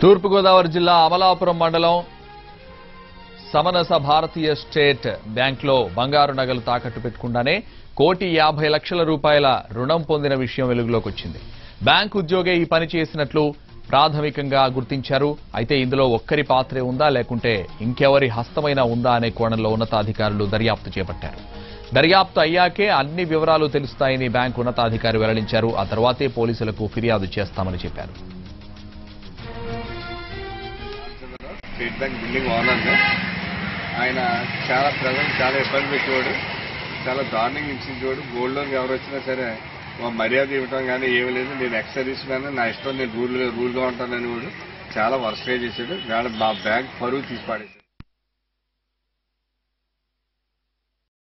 తూర్పుగోదావరి జిల్లా అమలాపురం మండలం సమనస భారతీయ స్టేట్ బ్యాంక్లో బంగారు నగలు తాకట్టు పెట్టకుండానే కోటి యాభై లక్షల రూపాయల రుణం పొందిన విషయం వెలుగులోకి వచ్చింది బ్యాంక్ ఉద్యోగే ఈ పని చేసినట్లు ప్రాథమికంగా గుర్తించారు అయితే ఇందులో ఒక్కరి పాత్రే ఉందా లేకుంటే ఇంకెవరి హస్తమైనా ఉందా అనే కోణంలో ఉన్నతాధికారులు దర్యాప్తు చేపట్టారు దర్యాప్తు అయ్యాకే అన్ని వివరాలు తెలుస్తాయని బ్యాంక్ ఉన్నతాధికారి వెల్లడించారు ఆ తర్వాతే పోలీసులకు ఫిర్యాదు చేస్తామని చెప్పారు స్టేట్ బ్యాంక్ బిల్డింగ్ ఓనర్ ఆయన చాలా ప్రజలు చాలా ఇబ్బంది పెట్టేవాడు చాలా దారుణంగా ఇచ్చించేవాడు గోల్డ్ లోన్ ఎవరు వచ్చినా సరే మా మర్యాద ఇవ్వటం కానీ ఏమీ లేదు నేను ఎక్స్ సర్వీస్ మ్యాన్ నా ఇష్టం నేను రూల్ రూల్గా ఉంటానని వాడు చాలా వర్షగా చేశాడు వాళ్ళ మా బ్యాంక్ పరువు తీసి పాడేశాడు